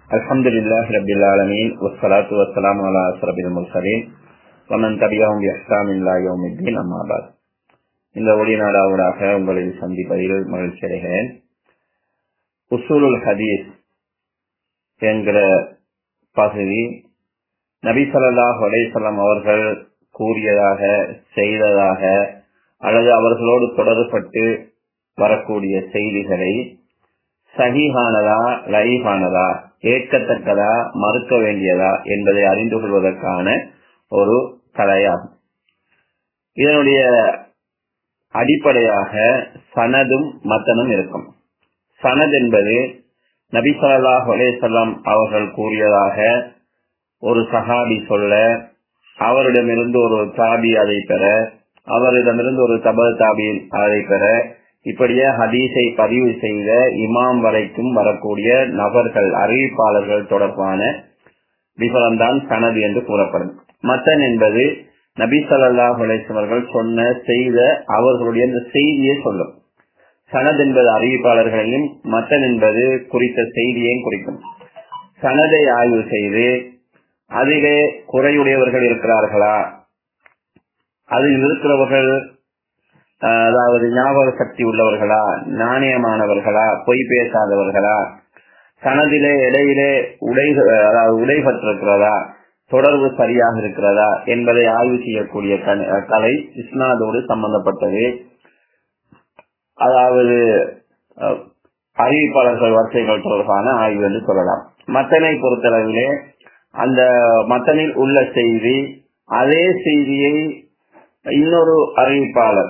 الحمد لله رب العالمين والصلاة والسلام على أشرف المرسلين ومن تبعهم بإحسان إلى يوم الدين أما بعد இந்த ஒளி நாடாவதாக உங்களை சந்திப்பதில் மகிழ்ச்சி அடைகிறேன் உசூலுல் ஹதீஸ் என்கிற பகுதி நபி ஸல்லல்லாஹு அலைஹி வஸல்லம் அவர்கள் கூறியதாக செய்ததாக அல்லது அவர்களோடு தொடர்பட்டு வரக்கூடிய செய்திகளை சகிஹானதா லைஃபானதா ஏற்கத்தக்கதா மறுக்க வேண்டியதா என்பதை அறிந்து கொள்வதற்கான ஒரு கலையாகும் இதனுடைய அடிப்படையாக சனதும் மத்தனும் இருக்கும் சனத் என்பது நபி ஸல்லல்லாஹு அலைஹி வஸல்லம் அவர்கள் கூறியதாக ஒரு சஹாபி சொல்ல அவரிடமிருந்து ஒரு தாபி அதை பெற அவரிடமிருந்து ஒரு தபல் தாபி அதை பெற இப்படியே ஹதீஸை பதிவு செய்த இமாம் வரைக்கும் வரக்கூடிய நபர்கள் அறிவிப்பாளர்கள் தொடர்பான விவரம்தான் சனது என்று கூறப்படும் மத்தன் என்பது நபி சல்லாஹ் அலிஸ்வர்கள் சொன்ன செய்த அவர்களுடைய அந்த செய்தியை சொல்லும் சனத் என்பது அறிவிப்பாளர்களையும் மத்தன் என்பது குறித்த செய்தியையும் குறிக்கும் சனதை ஆய்வு செய்து அதிலே குறையுடையவர்கள் இருக்கிறார்களா அதில் இருக்கிறவர்கள் அதாவது ஞாபக சக்தி உள்ளவர்களா நாணயமானவர்களா பொய் பேசாதவர்களா சனதிலே இடையிலே உடை அதாவது உடைபட்டிருக்கிறதா தொடர்பு சரியாக இருக்கிறதா என்பதை ஆய்வு செய்யக்கூடிய கலை இஸ்னாதோடு சம்பந்தப்பட்டது அதாவது அறிவிப்பாளர்கள் வரிசைகள் தொடர்பான ஆய்வு என்று சொல்லலாம் மத்தனை பொறுத்தளவிலே அந்த மத்தனில் உள்ள செய்தி அதே செய்தியை இன்னொரு அறிவிப்பாளர்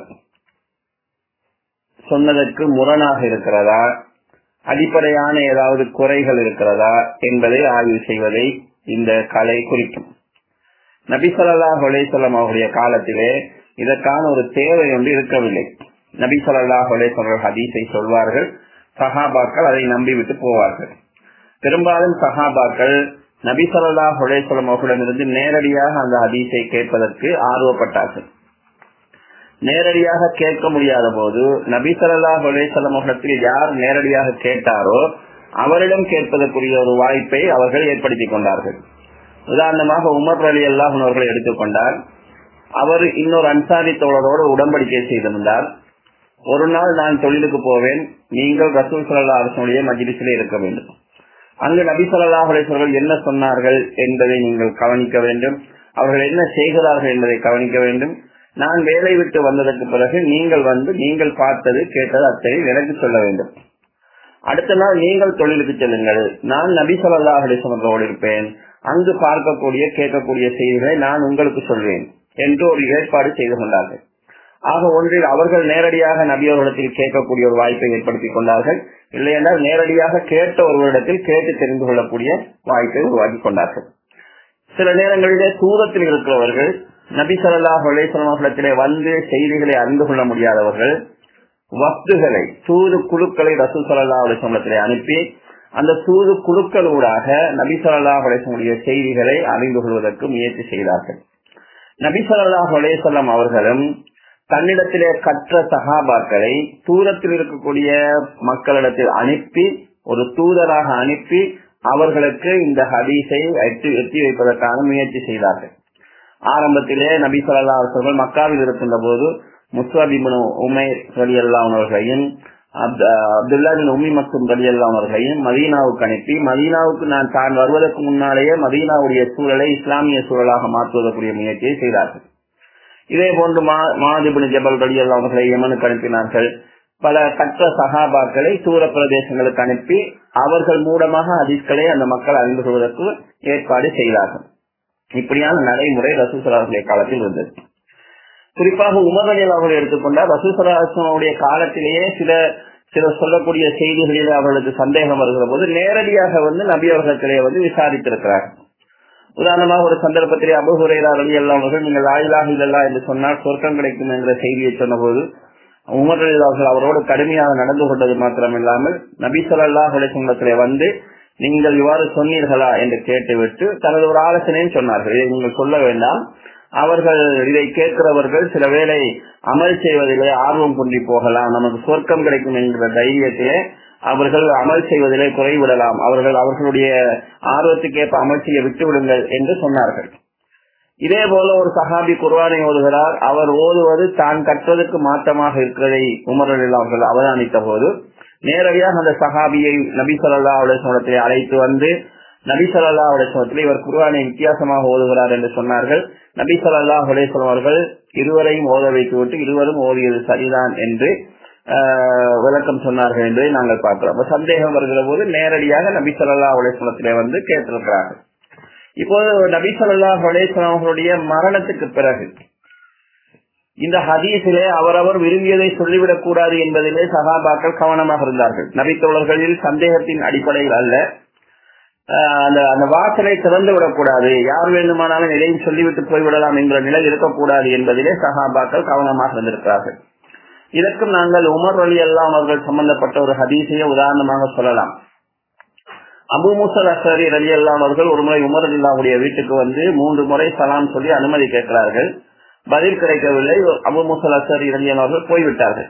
சொன்னதற்கு முரணாக இருக்கிறதா அடிப்படையான ஏதாவது குறைகள் இருக்கிறதா என்பதை ஆய்வு செய்வதை இந்த கலை குறிக்கும் நபிசல்லா ஹொலேசல்லம் அவருடைய காலத்திலே இதற்கான ஒரு தேவை ஒன்று இருக்கவில்லை நபி சொல்லா ஹொலேசல்ல ஹதீஸை சொல்வார்கள் சஹாபாக்கள் அதை நம்பிவிட்டு போவார்கள் பெரும்பாலும் சஹாபாக்கள் நபி சொல்லா ஹொலேசல்லம் அவர்களிடமிருந்து நேரடியாக அந்த ஹதீஸை கேட்பதற்கு ஆர்வப்பட்டார்கள் நேரடியாக கேட்க முடியாத போது நபி சல்லா ஹொலேசல்லம் அவர்களிடத்தில் யார் நேரடியாக கேட்டாரோ அவரிடம் கேட்பதற்குரிய ஒரு வாய்ப்பை அவர்கள் ஏற்படுத்திக் கொண்டார்கள் உதாரணமாக உமர் அலி அல்லாஹ் அவர்களை எடுத்துக்கொண்டால் அவர் இன்னொரு அன்சாரி தோழரோடு உடன்படிக்கை செய்திருந்தார் ஒரு நாள் நான் தொழிலுக்கு போவேன் நீங்கள் ரசூல் சல்லா அரசனுடைய மஜிலிசிலே இருக்க வேண்டும் அங்கு நபி சொல்லா அலேஸ்வர்கள் என்ன சொன்னார்கள் என்பதை நீங்கள் கவனிக்க வேண்டும் அவர்கள் என்ன செய்கிறார்கள் என்பதை கவனிக்க வேண்டும் நான் வேலை விட்டு வந்ததற்கு பிறகு நீங்கள் வந்து நீங்கள் பார்த்தது கேட்டது அத்தனை எனக்கு சொல்ல வேண்டும் அடுத்த நாள் நீங்கள் தொழிலுக்கு செல்லுங்கள் நான் நபி சொல்லா அலிசமர்களோடு இருப்பேன் அங்கு பார்க்கக்கூடிய கேட்கக்கூடிய செய்திகளை நான் உங்களுக்கு சொல்வேன் என்று ஒரு ஏற்பாடு செய்து கொண்டார்கள் ஆக ஒன்றில் அவர்கள் நேரடியாக நபி அவர்களிடத்தில் கேட்கக்கூடிய ஒரு வாய்ப்பை ஏற்படுத்திக் கொண்டார்கள் இல்லையென்றால் நேரடியாக கேட்ட ஒருவரிடத்தில் கேட்டு தெரிந்து கொள்ளக்கூடிய வாய்ப்பை உருவாக்கி கொண்டார்கள் சில நேரங்களிலே தூரத்தில் இருக்கிறவர்கள் நபி சொல்லா அலேஸ்வரத்திலே வந்து செய்திகளை அறிந்து கொள்ள முடியாதவர்கள் வக்துகளை தூது குழுக்களை ரசூ சல்லா அலிசமலத்திலே அனுப்பி அந்த தூது குழுக்களூடாக நபி சொல்லா அலிசமுடைய செய்திகளை அறிந்து கொள்வதற்கு முயற்சி செய்தார்கள் நபி சொல்லா அலேசல்லாம் அவர்களும் தன்னிடத்திலே கற்ற சகாபாக்களை தூரத்தில் இருக்கக்கூடிய மக்களிடத்தில் அனுப்பி ஒரு தூதராக அனுப்பி அவர்களுக்கு இந்த ஹதீஸை எட்டி எட்டி வைப்பதற்கான முயற்சி செய்தார்கள் ஆரம்பத்திலே நபி சொல்லா அவர்கள் மக்காவில் இருக்கின்ற போது முஸ்வாபிபின் உமேர் ரலி அவர்களையும் அப்துல்லா பின் உமி மற்றும் ரலி அவர்களையும் மதீனாவுக்கு அனுப்பி மதீனாவுக்கு நான் தான் வருவதற்கு முன்னாலேயே மதீனாவுடைய சூழலை இஸ்லாமிய சூழலாக மாற்றுவதற்குரிய முயற்சியை செய்தார்கள் இதே போன்று மாதிபின் ஜபல் ரலி அவர்களை யமனுக்கு அனுப்பினார்கள் பல கற்ற சகாபாக்களை தூர பிரதேசங்களுக்கு அனுப்பி அவர்கள் மூலமாக அதிர்களை அந்த மக்கள் அறிந்து கொள்வதற்கு ஏற்பாடு செய்தார்கள் இப்படியான நடைமுறை ரசூசலாவுடைய காலத்தில் இருந்தது குறிப்பாக உமரணியில் அவர்கள் எடுத்துக்கொண்டால் ரசூசலாசனுடைய காலத்திலேயே சில சில சொல்லக்கூடிய செய்திகளில் அவர்களுக்கு சந்தேகம் வருகிற போது நேரடியாக வந்து நபி அவர்களிடையே வந்து விசாரித்திருக்கிறார் உதாரணமாக ஒரு சந்தர்ப்பத்திலே அபுஹுரேரா ரவி அவர்கள் நீங்கள் ஆயுளாக இல்லல்லா என்று சொன்னால் சொர்க்கம் கிடைக்கும் என்ற செய்தியை சொன்னபோது உமர் அவர்கள் அவரோடு கடுமையாக நடந்து கொண்டது மாத்திரமில்லாமல் நபி சொல்லா சொன்னத்திலே வந்து நீங்கள் இவ்வாறு சொன்னீர்களா என்று கேட்டுவிட்டு தனது ஒரு ஆலோசனையும் சொன்னார்கள் இதை நீங்கள் சொல்ல வேண்டாம் அவர்கள் இதை கேட்கிறவர்கள் சில வேளை அமல் செய்வதிலே ஆர்வம் கொண்டி போகலாம் நமக்கு சொர்க்கம் கிடைக்கும் என்கிற தைரியத்திலே அவர்கள் அமல் செய்வதிலே குறைவிடலாம் அவர்கள் அவர்களுடைய ஆர்வத்துக்கேற்ப அமல் செய்ய விட்டு விடுங்கள் என்று சொன்னார்கள் இதே போல ஒரு சஹாபி குர்வானை ஓதுகிறார் அவர் ஓதுவது தான் கற்பதற்கு மாற்றமாக இருக்கிறதை உமரில் அவர்கள் அவதானித்த போது நேரடியாக அந்த சஹாபியை நபி சொல்லா உடைய அழைத்து வந்து நபி சொல்லா உடைய இவர் குர்வானை வித்தியாசமாக ஓதுகிறார் என்று சொன்னார்கள் நபி சொல்லா உலேஸ்வரம் அவர்கள் இருவரையும் ஓத வைத்து விட்டு இருவரும் ஓதியது சரிதான் என்று விளக்கம் சொன்னார்கள் என்பதை நாங்கள் பார்க்கிறோம் சந்தேகம் வருகிற போது நேரடியாக நபி சொல்லா உலேஸ்வரத்திலே வந்து கேட்டிருக்கிறார்கள் இப்போது நபி சொல்லா உலேஸ்வரம் அவர்களுடைய மரணத்துக்கு பிறகு இந்த ஹதீஸிலே அவரவர் விரும்பியதை சொல்லிவிடக் கூடாது என்பதிலே சகாபாக்கள் கவனமாக இருந்தார்கள் நபித்தோழர்களில் சந்தேகத்தின் அடிப்படையில் அல்ல அந்த அந்த வாசலை திறந்து விடக்கூடாது யார் வேண்டுமானாலும் எதையும் சொல்லிவிட்டு போய்விடலாம் என்ற நிலை இருக்கக்கூடாது என்பதிலே சகாபாக்கள் கவனமாக இருந்திருக்கிறார்கள் இதற்கும் நாங்கள் உமர் அலி அல்லாம் அவர்கள் சம்பந்தப்பட்ட ஒரு ஹதீஸையே உதாரணமாக சொல்லலாம் அபு முசல் அசரி அலி அல்லாம் அவர்கள் ஒரு முறை உமர் அலில்லாவுடைய வீட்டுக்கு வந்து மூன்று முறை சலாம் சொல்லி அனுமதி கேட்கிறார்கள் பதில் கிடைக்கவில்லை அபு முசல் அசரி அலி அவர்கள் போய்விட்டார்கள்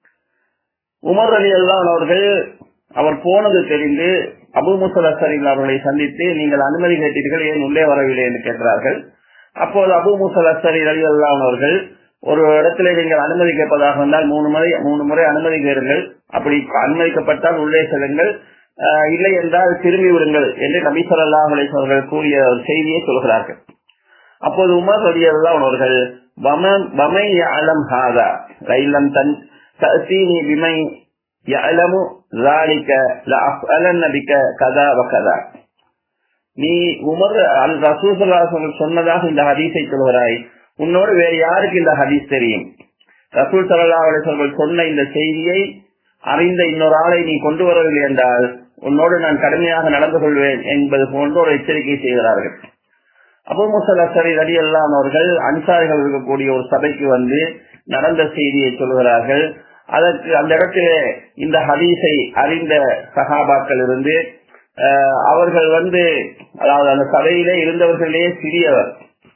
உமர் அலி அல்லாம் அவர்கள் அவர் போனது தெரிந்து அபு முசல் அசரி அவர்களை சந்தித்து நீங்கள் அனுமதி கேட்டீர்கள் ஏன் உள்ளே வரவில்லை என்று கேட்கிறார்கள் அப்போது அபு முசல் அசரி அலி அல்லாம் அவர்கள் ஒரு இடத்துல நீங்கள் அனுமதி கேட்பதாக இருந்தால் மூணு முறை மூணு முறை அனுமதி கேளுங்கள் அப்படி அனுமதிக்கப்பட்டால் உள்ளே செல்லுங்கள் இல்லை என்றால் திரும்பி விடுங்கள் என்று நபி சொல்லா அவர்கள் கூறிய ஒரு செய்தியை சொல்கிறார்கள் அப்போது உமர் ரலியல்லாஹு அவர்கள் பமை அலம் ஹாதா லைலம் தன் தீனி பிமை யலமு ذلك لأفعلن بك كذا وكذا நீ உமர் அல் ரசூல் சொன்னதாக இந்த ஹதீஸை சொல்கிறாய் உன்னோடு வேறு யாருக்கு இந்த ஹதீஸ் தெரியும் ரசூல் சல்லா அலிசர்கள் சொன்ன இந்த செய்தியை அறிந்த இன்னொரு ஆளை நீ கொண்டு வரவில்லை என்றால் உன்னோடு நான் கடுமையாக நடந்து கொள்வேன் என்பது போன்ற ஒரு எச்சரிக்கை செய்கிறார்கள் அபு முசல் அசரி அலி அல்லாம் அவர்கள் அன்சாரிகள் இருக்கக்கூடிய ஒரு சபைக்கு வந்து நடந்த செய்தியை சொல்கிறார்கள் அதற்கு அந்த இடத்திலே இந்த ஹதீஸை அறிந்த சகாபாக்கள் இருந்து அவர்கள் வந்து அதாவது அந்த சபையிலே இருந்தவர்களே சிறியவர்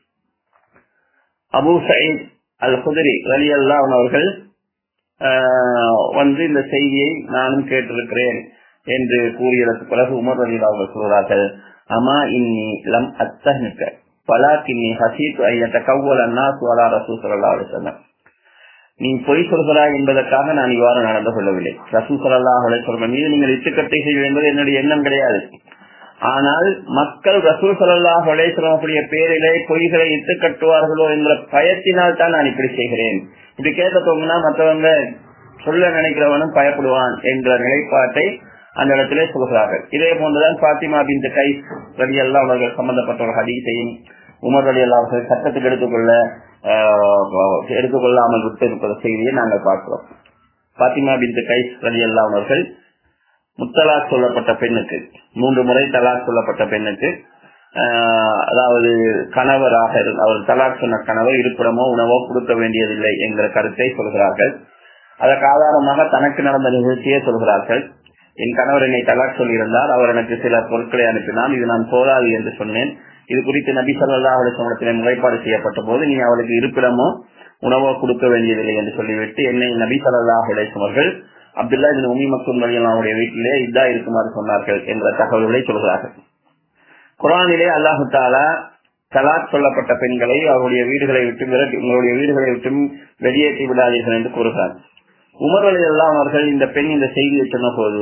அபு சயித் அல் குதிரி அலி அல்லாம் அவர்கள் வந்து இந்த செய்தியை நானும் கேட்டிருக்கிறேன் என்று கூறியதற்கு பிறகு உமர் அலி அவர்கள் சொல்கிறார்கள் அமா இன்னி லம் அத்தஹிக்க பலாக்கின்னி ஹசீத் ஐயத்த கவ்வல் அண்ணா சுவலா ரசூ சல்லா அலிசல்லம் நீ பொய் சொல்கிறாய் என்பதற்காக நான் இவ்வாறு நடந்து கொள்ளவில்லை ரசூ சல்லா அலிசல்லம் மீது நீங்கள் இட்டுக்கட்டை செய்ய என்பது என்னுடைய எண்ணம் கிடையாது ஆனால் மக்கள் ரசூல் சல்லாஹ் அலேஸ்வரமுடைய பேரிலே பொய்களை இட்டு கட்டுவார்களோ என்ற பயத்தினால் தான் நான் இப்படி செய்கிறேன் இப்படி கேட்க தோங்கினா மற்றவங்க சொல்ல நினைக்கிறவனும் பயப்படுவான் என்ற நிலைப்பாட்டை அந்த இடத்திலே சொல்கிறார்கள் இதே போன்றுதான் பாத்திமா பின் கை ரவி எல்லாம் அவர்கள் சம்பந்தப்பட்ட ஒரு ஹதீஸையும் உமர் ரலி அல்லா அவர்கள் சட்டத்துக்கு எடுத்துக்கொள்ள எடுத்துக்கொள்ளாமல் விட்டு இருப்பத செய்தியை நாங்கள் பார்க்கிறோம் பாத்திமா பின் கை ரலி அல்லா அவர்கள் முத்தலாக் சொல்லப்பட்ட பெண்ணுக்கு மூன்று முறை தலாக் சொல்லப்பட்ட பெண்ணுக்கு அதாவது கணவராக அவர் தலாக் சொன்ன கணவர் இருப்பிடமோ உணவோ கொடுக்க வேண்டியதில்லை என்கிற கருத்தை சொல்கிறார்கள் அதற்கு ஆதாரமாக தனக்கு நடந்த நிகழ்ச்சியே சொல்கிறார்கள் என் கணவர் என்னை தலாக் சொல்லியிருந்தார் அவர் எனக்கு சில பொருட்களை அனுப்பினார் இது நான் போதாது என்று சொன்னேன் இது குறித்து நபி சொல்லா அவளுடைய முறைப்பாடு செய்யப்பட்ட போது நீ அவளுக்கு இருப்பிடமோ உணவோ கொடுக்க வேண்டியதில்லை என்று சொல்லிவிட்டு என்னை நபி சல்லா அவர்கள் அப்துல்லா இதில் உமி மக்கும் அவருடைய வீட்டிலே இதா இருக்குமாறு சொன்னார்கள் என்ற தகவல்களை சொல்கிறார்கள் குரானிலே அல்லாஹு தாலா தலாக் சொல்லப்பட்ட பெண்களை அவருடைய வீடுகளை விட்டு விரட்டி உங்களுடைய வீடுகளை விட்டு வெளியேற்றி விடாதீர்கள் என்று கூறுகிறார் உமர் அலி அல்லாம் அவர்கள் இந்த பெண் இந்த செய்தியை சொன்ன போது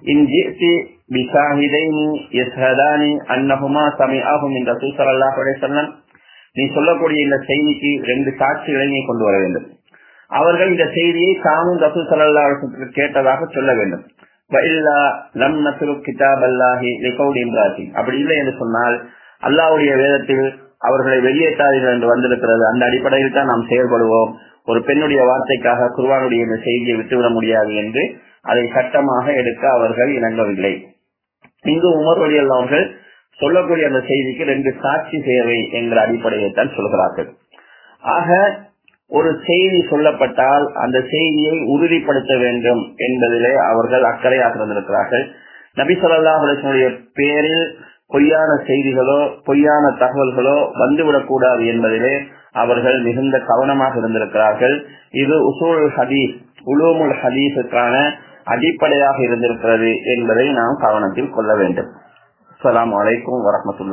நீ சொல்லக்கூடிய இந்த செய்திக்கு ரெண்டு சாட்சிகளை நீ கொண்டு வர வேண்டும் அவர்கள் இந்த செய்தியை தாமும் ரசூல் சல்லா கேட்டதாக சொல்ல வேண்டும் அப்படி இல்லை என்று சொன்னால் அல்லாவுடைய வேதத்தில் அவர்களை வெளியேற்றாதீர்கள் என்று வந்திருக்கிறது அந்த அடிப்படையில் தான் நாம் செயல்படுவோம் ஒரு பெண்ணுடைய வார்த்தைக்காக குர்வானுடைய இந்த செய்தியை விட்டுவிட முடியாது என்று அதை சட்டமாக எடுக்க அவர்கள் இணங்கவில்லை இங்கு உமர் வழி அவர்கள் சொல்லக்கூடிய அந்த செய்திக்கு ரெண்டு சாட்சி தேவை என்கிற அடிப்படையை தான் சொல்கிறார்கள் ஆக ஒரு செய்தி சொல்லப்பட்டால் அந்த செய்தியை உறுதிப்படுத்த வேண்டும் என்பதிலே அவர்கள் அக்கறையாக இருந்திருக்கிறார்கள் நபி சொல்லா அலுவலுடைய பேரில் பொய்யான செய்திகளோ பொய்யான தகவல்களோ வந்துவிடக்கூடாது என்பதிலே அவர்கள் மிகுந்த கவனமாக இருந்திருக்கிறார்கள் இது உசூல் ஹதீஸ் உலூமுல் ஹதீஸுக்கான அடிப்படையாக இருந்திருக்கிறது என்பதை நாம் கவனத்தில் கொள்ள வேண்டும் அஸ்லாம் வலைக்கும் வரமத்துல்லா